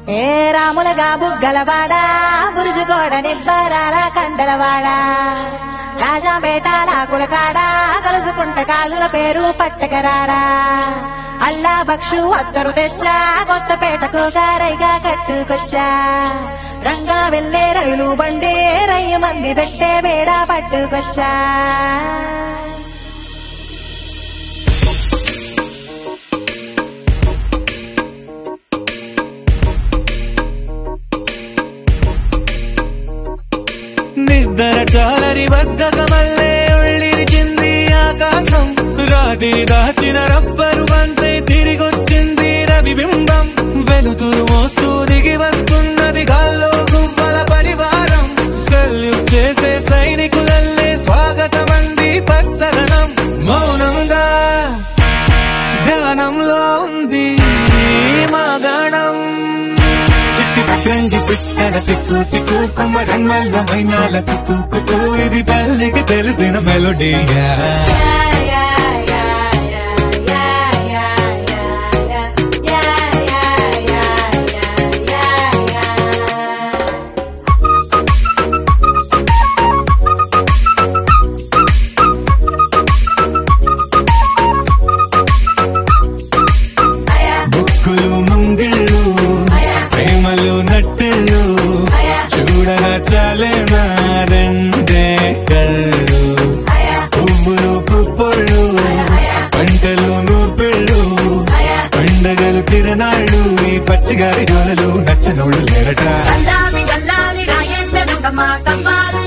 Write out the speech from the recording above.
ఏ రాములగా బుగ్గలవాడా బురుజుగోడ నిబ్బరాల కండలవాడా రాజాపేట లాకులకాడా కలుసుకుంట కాజుల పేరు పట్టకరారా అల్లా బక్షు అద్దరు తెచ్చా కొత్తపేటకు గారైగా కట్టుకొచ్చా రంగా వెళ్ళే రైలు బండి రయ్య మంది పెట్టే వేడ పట్టుకొచ్చా నిద్ర చాలని బద్దకమల్లే ఒళ్ళిరిచింది ఆకాశం రాత్రి దాచిన రబ్బరు బంతై తిరిగొచ్చింది రవిబింబం వెలుతురు మోస్తూ దిగి వస్తున్నది గాల్లో గువ్వల పరివారం సెల్యూట్ చేసే సైనికులల్లే స్వాగతమంది పచ్చదనం మౌనంగా ధ్యానంలో ఉంది మా గణం చిట్టి పిట్రంగి పిట్టల టిక్కు టిక్కు కుమ్మరమ్మల్ల మైనాల కుక్కు కుక్కు ఇది తల్లికి తెలిసిన మెలోడీయా బుక్కులు ముంగిళ్ళు ప్రేమలు నట్టుళ్ళు చూడగా చాలే రెండే కళ్ళు పువ్వులు పుప్పొళ్ళు పంటలు నూర్పిళ్ళు పండగలు తిరణాళ్ళు ఈ పచ్చిగారి జోలలు నచ్చనోళ్ళు లేరట చల్లాలి చల్లాలి రాయండ దుర్గమ్మ కమ్మాలు